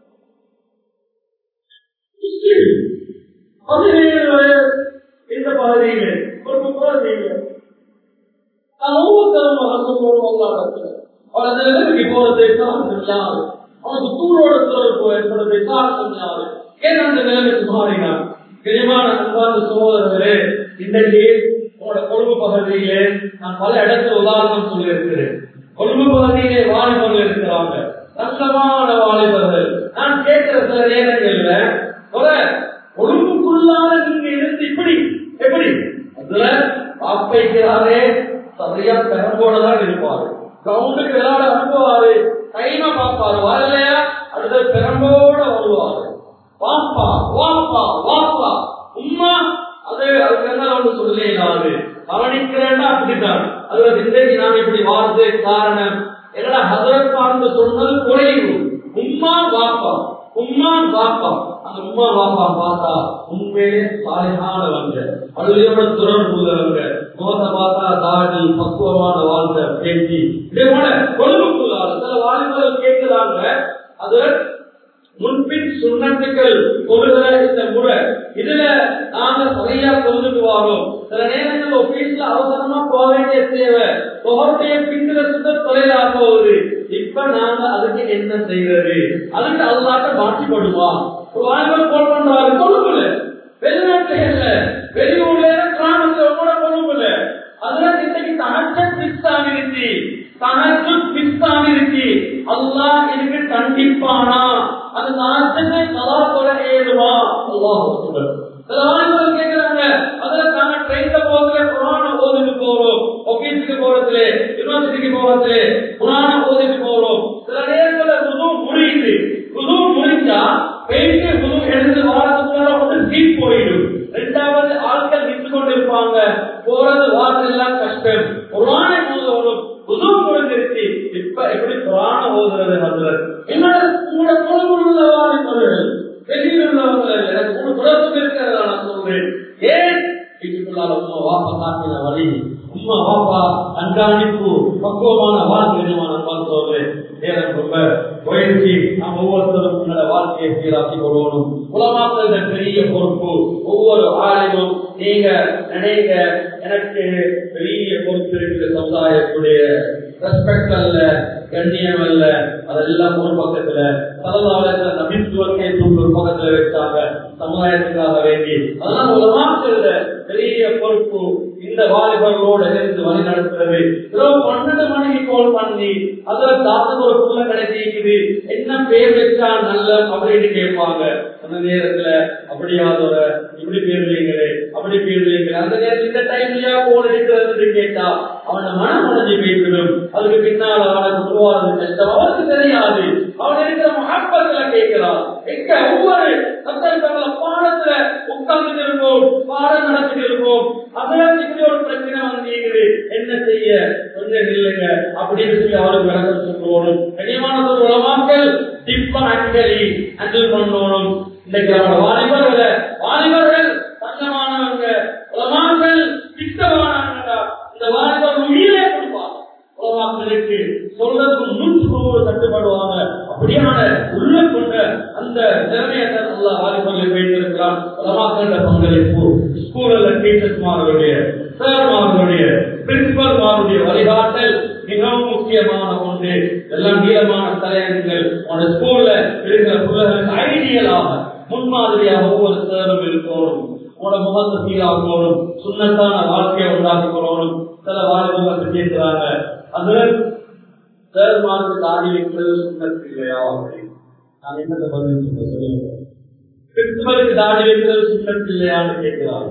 பதினேழு வயசு இந்த பகுதியிலே ஒரு முப்பது நான் ஒவ்வொருத்தரும் மகத்துவம் வந்தாடத்துல அவன் அந்த நிலைமைக்கு போறது காரணம் யாரு அவனுக்கு தூரோட தொடர்பு ஏற்படுறது காரணம் யாரு ஏன் அந்த நிலைமைக்கு மாறினான் பிரியமான அன்பான சகோதரர்களே இன்றைக்கு உங்களோட கொழும்பு பகுதியிலே நான் பல இடத்துல உதாரணம் சொல்லியிருக்கிறேன் கொழும்பு பகுதியிலே வாலிபர்கள் இருக்கிறாங்க ரத்தமான வாலிபர்கள் நான் கேட்கிற சில நேரங்கள்ல ஒரு கொழும்புக்குள்ளால நீங்க இருந்து இப்படி எப்படி அதுல வாப்பைக்கிறாரே சரியா பெரம்போடதான் இருப்பாரு கிரவுண்டுக்கு விளையாட அனுப்புவாரு கைமா பார்ப்பாரு வரலையா அடுத்த பெரம்போட வருவாரு வாப்பா வாப்பா வாப்பா உம்மா அது அதுக்கு என்ன ஒன்று சொல்லலாது கவனிக்கிறேன்னா அப்படித்தான் அதுல இன்றைக்கு நான் இப்படி வாழ்றது காரணம் என்னடா ஹசரத் பார்த்து சொன்னது குறைவு உம்மா வாப்பா உம்மா வாப்பா அந்த உம்மா வாப்பா பார்த்தா உண்மையிலே சாலையானவங்க பள்ளியோட தொடர்பு உள்ளவங்க முகத்தை பார்த்தா தாடி பக்குவமான வாழ்க்கை பேச்சு இதே போல கொழும்புக்குள்ளால சில வாலிபர்கள் கேட்கிறாங்க அது முன்பின் சுண்ணத்துக்கள் கொள்கிற இந்த முறை இதுல நாங்க சரியா கொண்டுட்டு வரோம் சில நேரங்கள் ஆபீஸ்ல அவசரமா போக வேண்டிய தேவை தொகைய பின்னுல சுத்த தொலைலா போகுது இப்ப நாங்க அதுக்கு என்ன செய்யறது அதுக்கு அல்லாட்ட மாற்றிப்படுமா ஒரு வாலிபர் போல் பண்றாரு கொழும்புல வெளிநாட்டுல இல்ல வெளியூர்ல கிராமத்துல கூட கொழும்புல அதுல இன்னைக்கு தகச்ச பிஸ் ஆகிருச்சு தகச்சு பிஸ் ஆகிருச்சு அல்லாஹ் இதுக்கு கண்டிப்பானா அது நாட்டுக்கு கலா கொல ஏதுமா அல்லாஹ் சில ஆளுநர்கள் கேட்கிறாங்க அதுல நாங்க ட்ரெயின்ல போறதுல குரான ஓதிட்டு போறோம் ஆபீஸுக்கு போறதுல யூனிவர்சிட்டிக்கு போறதுல குரான ஓதிட்டு போறோம் சில நேரங்கள்ல புது முடியுது புது முடிஞ்சா பெயிண்ட் புது எடுத்து வாரத்துக்குள்ள வந்து சீட் போயிடும் ரெண்டாவது ஆட்கள் நின்று கொண்டிருப்பாங்க போறது வாரம் எல்லாம் கஷ்டம் குரான ஓதுவரும் புது முடிஞ்சிருச்சு இப்ப எப்படி குரான ஓதுறது ஹசரத் என்னோட உங்களோட குழந்தை வாரிப்பவர்கள் வெளியில் உள்ளவர்கள் எனக்கு மூணு குழப்பம் இருக்கிறதா நான் சொல்றேன் ஏன் வீட்டுக்குள்ளால உமா வாப்பா காட்டின வழி உமா வாப்பா கண்காணிப்பு பக்குவமான வாழ்க்கையான நான் சொல்றேன் நேரம் ரொம்ப போயிடுச்சு நாம் ஒவ்வொருத்தரும் உன்னோட வாழ்க்கையை சீராக்கி கொள்ளணும் உலமாக்கள் பெரிய பொறுப்பு ஒவ்வொரு ஆளையும் நீங்க நினைங்க எனக்கு பெரிய பொறுப்பு இருக்கிற சமுதாயத்துடைய ரெஸ்பெக்ட் அல்ல கண்ணியம் அல்ல அதெல்லாம் ஒரு பக்கத்துல பரவாயில்ல நபித்துவத்தை தூண்டு பக்கத்துல வச்சாங்க சமுதாயத்துக்காக வேண்டி அதெல்லாம் உலமாக்கள் பெரிய பொறுப்பு இந்த வாலிபர்களோட இருந்து வழி நடத்துறது இரவு பன்னெண்டு மணிக்கு கோல் பண்ணி அதுல தாத்துக்கு ஒரு புள்ள கிடைச்சிருக்குது என்ன பேர் வச்சா நல்ல அப்படின்னு கேட்பாங்க அந்த நேரத்துல அப்படியாதோட இப்படி பேர் வைங்களே அப்படி பேர் வைங்களே அந்த நேரத்துல இந்த டைம்லயா போன் எடுக்கிறது கேட்டா அவன மனம் அடைஞ்சு போய்விடும் அதுக்கு பின்னால் அவனை உருவாது கஷ்டம் அவனுக்கு தெரியாது அவன் இருக்கிற மகப்பத்துல கேட்கிறான் எங்க ஒவ்வொரு சந்தர்ப்பங்கள பாடத்துல உட்கார்ந்து இருப்போம் பாடம் நடத்திட்டு இருப்போம் அதுல இப்படி ஒரு பிரச்சனை வந்தீங்குது என்ன செய்ய கொஞ்சம் இல்லைங்க அப்படின்னு சொல்லி அவருக்கு விளக்கம் சொல்லணும் கனியமான ஒரு உலமாக்கள் டிப்ளாட்டிக்கலி ஹேண்டில் பண்ணணும் இன்னைக்கு அவரோட வாலிபர்களை வாலிபர்கள் தங்கமானவங்க உலமாக்கள் திட்டமானவங்க இந்த வாலிபர் உயிரே கொடுப்பாங்க உலமாக்களுக்கு சொல்றதுக்கு நூற்றுக்கு கட்டுப்படுவாங்க அப்படியான உள்ள கொண்ட அந்த திறமையை நல்லா வாலிபர்கள் வைத்திருக்கிறான் உலமாக்கள பங்களிப்பு ஸ்கூல்ல டீச்சர்ஸ் மார்களுடைய சார் மார்களுடைய பிரின்சிபல் மாருடைய வழிகாட்டல் மிகவும் முக்கியமான ஒன்று எல்லாம் நீளமான தலையங்கள் உங்களோட ஸ்கூல்ல இருக்கிற பிள்ளைகளுக்கு ஐடியலாக முன்மாதிரியாக ஒவ்வொரு சேரும் இருக்கணும் உங்களோட முகத்தை சீராக்கணும் சுண்ணத்தான வாழ்க்கையை உண்டாக்கணும் சில வாலிபர்கள் கேட்கிறாங்க அதுல சார் மாருக்கு தாடி வைக்கிறது சுண்ணத்து இல்லையா அப்படின்னு நான் என்னத்தை பதில் சொல்ல சொல்லுங்க பிரின்சிபலுக்கு தாடி வைக்கிறது சுண்ணத்து இல்லையான்னு கேட்கிறாங்க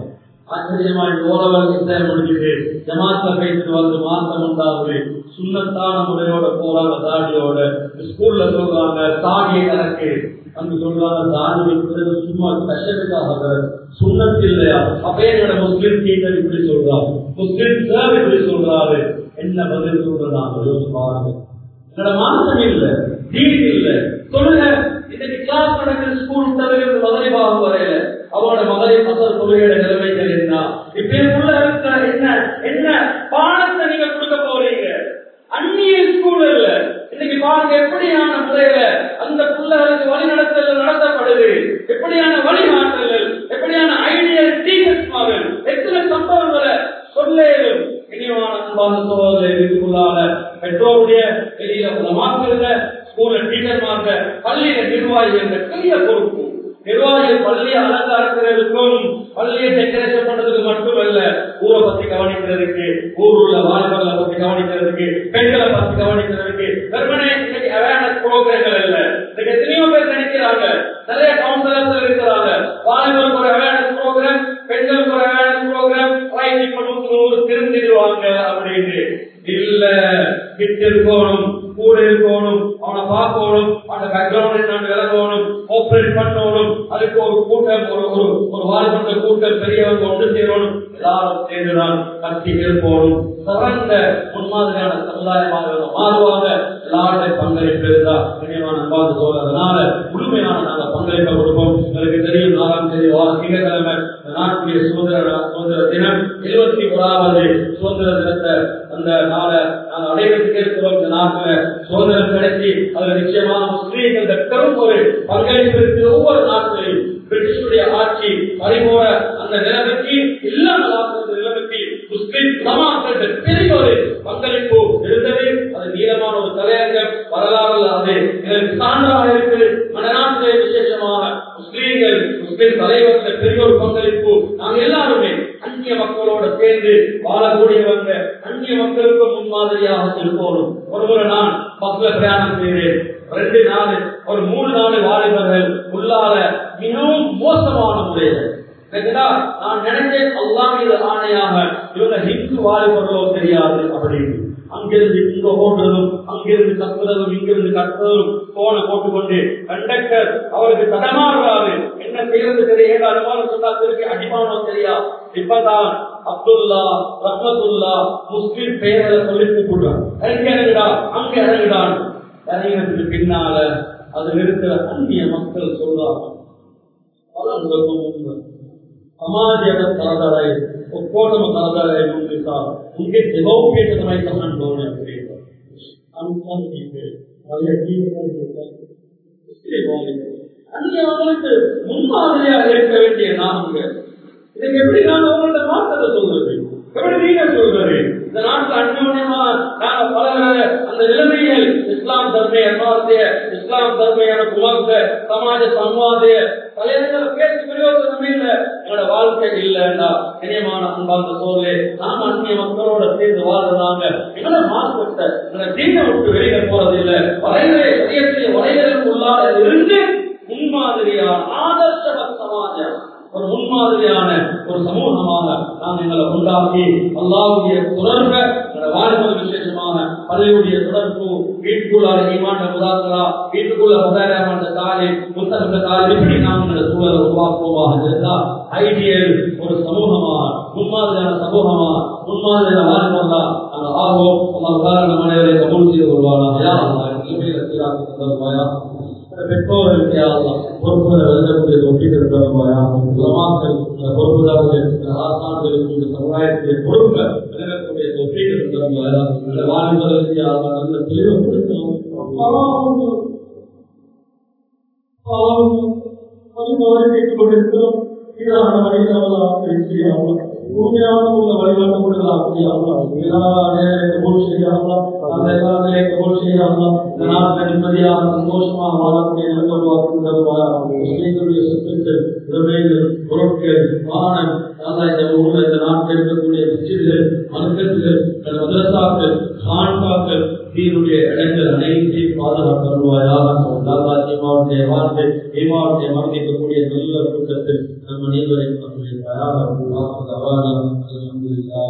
ஆச்சரியமா ஓரவல் இஸ்லாம் முடிஞ்சுட்டு ஜமாத்த பேசிட்டு வந்து மாற்றம் உண்டாகுது சுண்ணத்தான முறையோட போறாங்க தாடியோட ஸ்கூல்ல சொல்றாங்க தாடியை கணக்கு அங்கு சொல்றாங்க தாடி வைக்கிறது சும்மா கஷ்டத்துக்காக சுண்ணத்து இல்லையா அப்ப என்னோட முஸ்லிம் டீச்சர் இப்படி சொல்றாங்க முஸ்லிம் சார் இப்படி சொல்றாரு என்ன பதில் சொல்றாங்க யோசிச்சு பாருங்க என்னோட மாற்றம் இல்ல தீன் இல்ல சொல்லுங்க இன்னைக்கு கிளாஸ் நடக்கிற ஸ்கூல் தவிர மதுரை பாகம் வரையில அவனோட மகளை மசல் கொள்கையோட நிலைமைகள் என்ன இப்ப உள்ள இருக்கிற என்ன என்ன பாடத்தை நீங்க கொடுக்க போறீங்க அந்நிய ஸ்கூல் இல்ல இன்னைக்கு பாருங்க எப்படியான முறையில அந்த பிள்ளைகளுக்கு வழிநடத்தல் நடத்தப்படுது எப்படியான வழிகாட்டல்கள் எப்படியான ஐடியல் டீச்சர்ஸ்மார்கள் எத்தனை சம்பவங்களை சொல்லேரும் இனிவான அன்பான சோதனை இதுக்குள்ளான பெற்றோருடைய வெளியில உலமாக்கள் ஸ்கூல்ல டீச்சர்மார்க பள்ளியில நிர்வாகிகள் பெரிய பொறுப்பு நிர்வாகிகள் பள்ளியை அலங்காரத்திற்கும் பள்ளியை டெக்கரேஷன் பண்றதுக்கு மட்டுமல்ல ஊரை பத்தி கவனிக்கிறதுக்கு ஊர் உள்ள வாலிபர்களை பத்தி கவனிக்கிறதுக்கு பெண்களை பத்தி கவனிக்கிறதுக்கு வெறுமனே இன்னைக்கு அவேர்னஸ் ப்ரோக்ராம்கள் இல்ல இன்னைக்கு எத்தனையோ பேர் நினைக்கிறாங்க நிறைய கவுன்சிலர்ஸ் இருக்கிறாங்க வாலிபருக்கு ஒரு அவேர்னஸ் ப்ரோக்ராம் பெண்களுக்கு ஒரு அவேர்னஸ் ப்ரோக்ராம் ரைட் இப்ப நூற்று நூறு திருந்திடுவாங்க அப்படின்னு இல்ல கிட்ட இருக்கணும் கூட இருக்கணும் அவனை பார்க்கணும் அவன பேக்ரவுண்ட் என்னன்னு விளங்கணும் கோஆபரேட் பண்ணணும் அதுக்கு ஒரு கூட்டம் ஒரு ஒரு ஒரு வாழ்க்கை கூட்டம் பெரியவங்க ஒன்று சேரணும் எல்லாரும் சேர்ந்துதான் கட்சிகள் போகணும் சிறந்த முன்மாதிரியான சமுதாயமாக மாறுவாங்க எல்லாருடைய பங்களிப்பு இருந்தா கண்ணியமான அன்பாவது சோழறதுனால முழுமையான நாங்க பங்களிப்பை கொடுப்போம் எனக்கு தெரியும் நாலாம் தேதி வார திங்கட்கிழமை நாட்டுடைய சுதந்திர சுதந்திர தினம் இருபத்தி ஓராவது சுதந்திர தினத்தை அந்த நாளை நாங்கள் அடைவதற்கு இருக்கிறோம் இந்த நாட்டில் சுதந்திரம் கிடைச்சி அதுல நிச்சயமாக முஸ்லீம்கள் இந்த பெரும் ஒரு பங்களிப்பு இருக்கிற ஒவ்வொரு நாட்டிலையும் பிரிட்டிஷுடைய ஆட்சி பறிபோற அந்த நிலைமைக்கு இல்லாமல் ஆக்குற நிலைமைக்கு முஸ்லிம் சமாக்கள் பெரிய ஒரு பங்களிப்பு இருந்தது அது நீளமான ஒரு தலையங்கம் வரலாறு அது இதற்கு சான்றாக இருக்குது மனநாட்டிலே விசேஷமாக முஸ்லீம்கள் முஸ்லிம் தலைவர்கள் பெரிய ஒரு பங்களிப்பு நாங்கள் எல்லாருமே அந்நிய மக்களோட சேர்ந்து வாழக்கூடியவங்க அந்நிய மக்களுக்கு முன்மாதிரியாக இருக்கணும் ஒரு முறை நான் பஸ்ல பிரயாணம் செய்தேன் ரெண்டு நாள் ஒரு மூணு நாலு வாலிபர்கள் உள்ளால மிகவும் மோசமான முறையில சரிங்களா? நான் நினைச்சேன் அல்லா மீது ஆணையாக இவங்க ஹிந்து வாலிபர்களோ தெரியாது அப்படின்னு அங்கிருந்து இங்க ஓடுறதும் அங்கிருந்து கத்துறதும் இங்கிருந்து கத்துறதும் போன போட்டுக்கொண்டு கண்டக்டர் அவருக்கு தடமாறுறாரு என்ன செய்யறது தெரியாது அனுமானம் சொன்னா திருப்பி அடிமானோ தெரியா இப்பதான் அப்துல்லா ரஹமத்துல்லா முஸ்லிம் பெயர்களை சொல்லி கூப்பிடுறான் இறங்கி இறங்குடா அங்க இறங்குடான் இறங்கினதுக்கு பின்னால அது இருக்கிற அந்நிய மக்கள் சொல்றாங்க ಸಮಾಜದ ತರದಾರೆ ಒಕ್ಕೋಟಮ ತರದಾರೆ ಮುಂದಿಸ ಉಂಗೆ ಜವಾಬ್ದಾರಿ ತಗೊಂಡು அங்கே அவங்களுக்கு முன்மாதிரியாக இருக்க வேண்டிய நாமங்க இதுக்கு எப்படி நான் உங்கள்ட்ட மாற்றத்தை சொல்றது எப்படி நீங்க சொல்றது இந்த நாட்டுல அந்யோன்யமா நாங்க பலகிற அந்த நிலைமைகள் இஸ்லாம் தர்மை அன்பார்த்திய இஸ்லாம் தர்மையான குமார்த்த சமாஜ சன்வாதிய தலைவர்கள் பேசி பிரயோஜனமே இல்ல எங்களோட வாழ்க்கை இல்லைன்னா இனியமான அன்பார்ந்த சோழே நாம அந்நிய மக்களோட சேர்ந்து வாழ்றதாங்க எங்களோட மாற்றத்தை எங்களோட தீனை விட்டு வெளியில போறது இல்ல வரைகளை சரியத்திலே வரைகளுக்கு உள்ளார இருந்து முன்மாதிரியான ஆதர்ஷ சமாஜம் ஒரு முன்மாதிரியான ஒரு சமூகமாக நாம் எங்களை உண்டாக்கி அல்லாவுடைய தொடர்பை வாழ்க்கை விசேஷமான பள்ளியுடைய தொடர்பு வீட்டுக்குள்ளார ஈமாண்ட முதாசரா வீட்டுக்குள்ள பதாரமான தாலி புத்தகத்த தாலி இப்படி நாம் எங்களை சூழலை உருவாக்குவோமாக இருந்தால் ஐடியல் ஒரு சமூகமாக முன்மாதிரியான சமூகமா முன்மாதிரியான வாழ்க்கை அந்த ஆர்வம் நம்ம உதாரண மனைவரை கபூல் செய்து கொள்வானா யா சீராக்கி தந்தருவாயா பெற்றோர்களுக்கு யாரெல்லாம் பொறுப்புகளை எழுதக்கூடிய ஒப்பிகள் தருவாயா உலமாக்கள் பொறுப்புதாரர்கள் ஆசான்களுக்கு இந்த சமுதாயத்துடைய பொறுப்பை எழுதக்கூடிய ஒப்பிகள் தருவாயா அந்த வாலிபர்களுக்கு யாரெல்லாம் நல்ல தெளிவை கொடுக்கணும் கேட்டுக் கொண்டிருக்கிறோம் சீரான வழியில் அவர்கள் உண்மையான உள்ள வழிபாட்டு கொடுக்கலாம் கபூல் செய்யலாம் அந்த எல்லாமே கபூல் செய்யலாம் இந்த நாட்டில் நிம்மதியாக சந்தோஷமாக வாழக்கூடிய முஸ்லீம்களுடைய சொத்துக்கள் உரிமைகள் பொருட்கள் வானம் அதான் இந்த ஊர்ல இந்த நாட்டில் இருக்கக்கூடிய மசிதிகள் மருக்கத்துகள் மதரசாக்கள் கான்பாக்கள் தீனுடைய இடங்கள் அனைத்தையும் பாதுகாப்பு வருவாயாக மாவட்ட வாழ்க்கை இமாவட்டை மரணிக்கக்கூடிய நல்ல கூட்டத்தில் நம்ம அனைவரையும் அப்படி தயாராக வாக்கு தவாரம் அல்ஹம்துலில்லாஹ்